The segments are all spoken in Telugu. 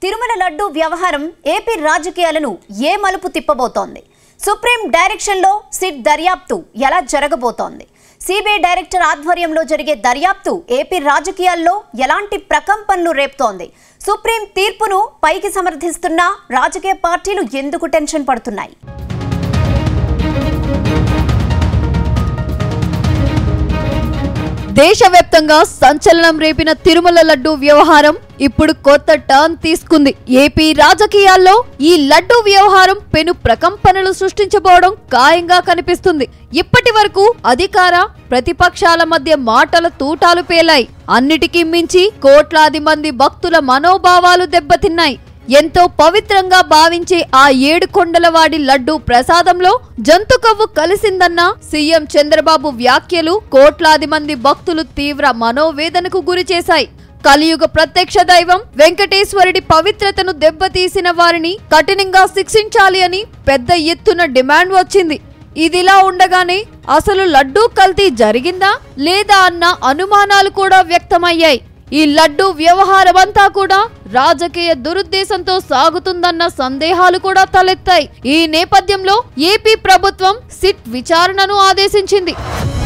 తిరుమల లడ్డు వ్యవహారం ఏపీ రాజకీయాలను ఏ మలుపు తిప్పబోతోంది సుప్రీం డైరెక్షన్లో సిట్ దర్యాప్తు ఎలా జరగబోతోంది సిబిఐ డైరెక్టర్ ఆధ్వర్యంలో జరిగే దర్యాప్తు ఏపీ రాజకీయాల్లో ఎలాంటి ప్రకంపనలు రేపుతోంది సుప్రీం తీర్పును పైకి సమర్థిస్తున్న రాజకీయ పార్టీలు ఎందుకు టెన్షన్ పడుతున్నాయి దేశవ్యాప్తంగా సంచలనం రేపిన తిరుమల లడ్డు వ్యవహారం ఇప్పుడు కొత్త టర్న్ తీసుకుంది ఏపీ రాజకీయాల్లో ఈ లడ్డు వ్యవహారం పెను ప్రకంపనలు సృష్టించబోవడం ఖాయంగా కనిపిస్తుంది ఇప్పటి వరకు అధికార ప్రతిపక్షాల మధ్య మాటల తూటాలు పేలాయి అన్నిటికీ మించి కోట్లాది మంది భక్తుల మనోభావాలు దెబ్బతిన్నాయి ఎంతో పవిత్రంగా భావించే ఆ ఏడు కొండలవాడి లడ్డు ప్రసాదంలో జంతు కొవ్వు కలిసిందన్న సీఎం చంద్రబాబు వ్యాఖ్యలు కోట్లాది మంది భక్తులు తీవ్ర మనోవేదనకు గురిచేశాయి కలియుగ ప్రత్యక్ష దైవం వెంకటేశ్వరుడి పవిత్రతను దెబ్బతీసిన వారిని కఠినంగా శిక్షించాలి అని పెద్ద ఎత్తున డిమాండ్ వచ్చింది ఇదిలా ఉండగానే అసలు లడ్డూ కల్తీ జరిగిందా లేదా అన్న అనుమానాలు కూడా వ్యక్తమయ్యాయి ఈ లడ్డు వ్యవహారమంతా కూడా రాజకీయ దురుద్దేశంతో సాగుతుందన్న సందేహాలు కూడా తలెత్తాయి ఈ నేపథ్యంలో ఏపీ ప్రభుత్వం సిట్ విచారణను ఆదేశించింది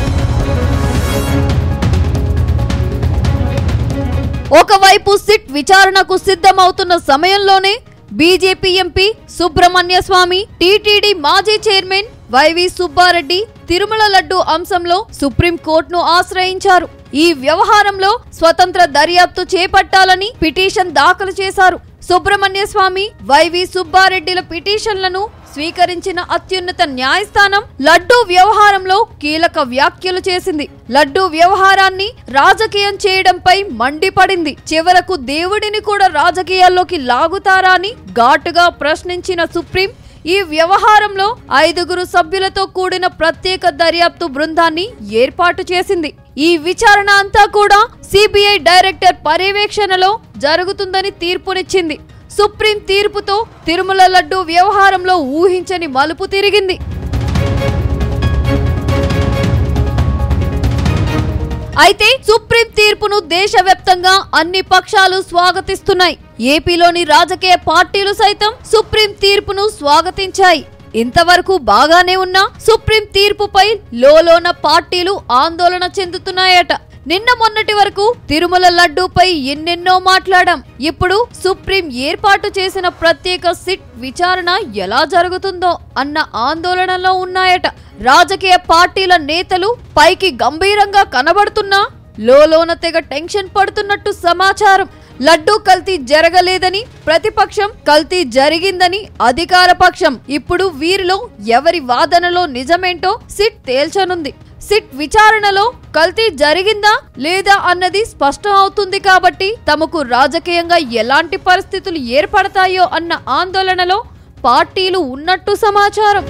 ఒకవైపు సిట్ విచారణకు సిద్ధమవుతున్న సమయంలోనే BJP MP Subrahmanya Swamy TTD మాజీ చైర్మన్ వైవి సుబ్బారెడ్డి తిరుమల లడ్డు అంశంలో సుప్రీంకోర్టును ఆశ్రయించారు ఈ వ్యవహారంలో స్వతంత్ర దర్యాప్తు చేపట్టాలని పిటిషన్ దాఖలు చేశారు సుబ్రహ్మణ్య స్వామి వైవి సుబ్బారెడ్డిల పిటిషన్లను స్వీకరించిన అత్యున్నత న్యాయస్థానం లడ్డూ వ్యవహారంలో కీలక వ్యాఖ్యలు చేసింది లడ్డూ వ్యవహారాన్ని రాజకీయం చేయడంపై మండిపడింది చివరకు దేవుడిని కూడా రాజకీయాల్లోకి లాగుతారా అని ఘాటుగా ప్రశ్నించిన సుప్రీం ఈ వ్యవహారంలో ఐదుగురు సభ్యులతో కూడిన ప్రత్యేక దర్యాప్తు బృందాన్ని ఏర్పాటు చేసింది ఈ విచారణ అంతా కూడా సిబిఐ డైరెక్టర్ పర్యవేక్షణలో జరుగుతుందని తీర్పునిచ్చింది సుప్రీం తీర్పుతో తిరుమల లడ్డు వ్యవహారంలో ఊహించని మలుపు తిరిగింది అయితే సుప్రీం తీర్పును దేశవ్యాప్తంగా అన్ని పక్షాలు స్వాగతిస్తున్నాయి ఏపీలోని రాజకీయ పార్టీలు సైతం సుప్రీం తీర్పును స్వాగతించాయి ఇంతవరకు బాగానే ఉన్న సుప్రీం తీర్పుపై లోలోన పార్టీలు ఆందోళన చెందుతున్నాయట నిన్న మొన్నటి వరకు తిరుమల లడ్డూపై ఎన్నెన్నో మాట్లాడాం ఇప్పుడు సుప్రీం ఏర్పాటు చేసిన ప్రత్యేక సిట్ విచారణ ఎలా జరుగుతుందో అన్న ఆందోళనలో ఉన్నాయట రాజకీయ పార్టీల నేతలు పైకి గంభీరంగా కనబడుతున్నా లోలోన తెగ టెన్షన్ పడుతున్నట్టు సమాచారం లడ్డూ కల్తీ జరగలేదని ప్రతిపక్షం కల్తీ జరిగిందని అధికార పక్షం ఇప్పుడు వీరిలో ఎవరి వాదనలో నిజమేంటో సిట్ తేల్చనుంది సిట్ విచారణలో కల్తీ జరిగిందా లేదా అన్నది స్పష్టం అవుతుంది కాబట్టి తమకు రాజకీయంగా ఎలాంటి పరిస్థితులు ఏర్పడతాయో అన్న ఆందోళనలో పార్టీలు ఉన్నట్టు సమాచారం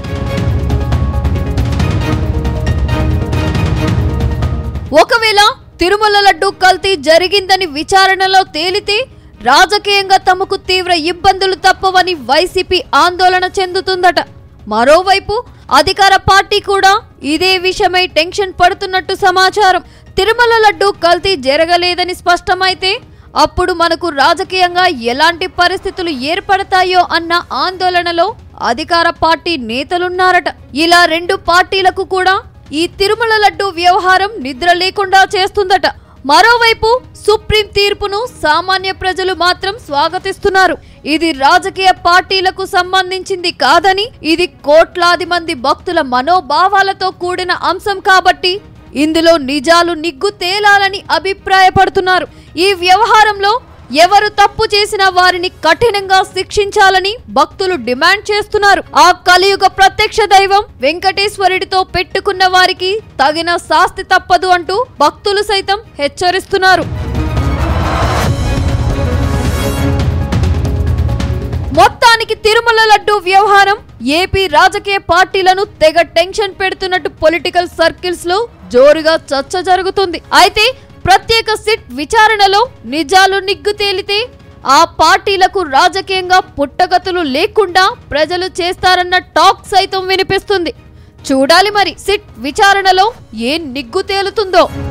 ఒకవేళ తిరుమల లడ్డు కల్తీ జరిగిందని విచారణలో తేలితే రాజకీయంగా తమకు తీవ్ర ఇబ్బందులు తప్పవని వైసీపీ ఆందోళన చెందుతుందట మరోవైపు అధికార పార్టీ కూడా ఇదే విషయమై టెన్షన్ పడుతున్నట్టు సమాచారం తిరుమల లడ్డు కల్తీ జరగలేదని స్పష్టమైతే అప్పుడు మనకు రాజకీయంగా ఎలాంటి పరిస్థితులు ఏర్పడతాయో అన్న ఆందోళనలో అధికార పార్టీ నేతలున్నారట ఇలా రెండు పార్టీలకు కూడా ఈ తిరుమల లడ్డు వ్యవహారం నిద్ర లేకుండా చేస్తుందట మరోవైపు సుప్రీం తీర్పును సామాన్య ప్రజలు మాత్రం స్వాగతిస్తున్నారు ఇది రాజకీయ పార్టీలకు సంబంధించింది కాదని ఇది కోట్లాది మంది భక్తుల మనోభావాలతో కూడిన అంశం కాబట్టి ఇందులో నిజాలు నిగ్గు తేలాలని అభిప్రాయపడుతున్నారు ఈ వ్యవహారంలో ఎవరు తప్పు చేసిన వారిని కఠినంగా శిక్షించాలని భక్తులు డిమాండ్ చేస్తున్నారు ఆ కలియుగ ప్రత్యక్ష దైవం వెంకటేశ్వరుడితో పెట్టుకున్న వారికి తగిన శాస్తి తప్పదు అంటూ భక్తులు సైతం హెచ్చరిస్తున్నారు మొత్తానికి తిరుమల లడ్డు వ్యవహారం ఏపీ రాజకీయ పార్టీలను తెగ టెన్షన్ పెడుతున్నట్టు పొలిటికల్ సర్కిల్స్ లో జోరుగా చర్చ జరుగుతుంది అయితే ప్రత్యేక సిట్ విచారణలో నిజాలు నిగ్గు తేలితే ఆ పార్టీలకు రాజకీయంగా పుట్టగతులు లేకుండా ప్రజలు చేస్తారన్న టాక్ సైతం వినిపిస్తుంది చూడాలి మరి సిట్ విచారణలో ఏం నిగ్గు తేలుతుందో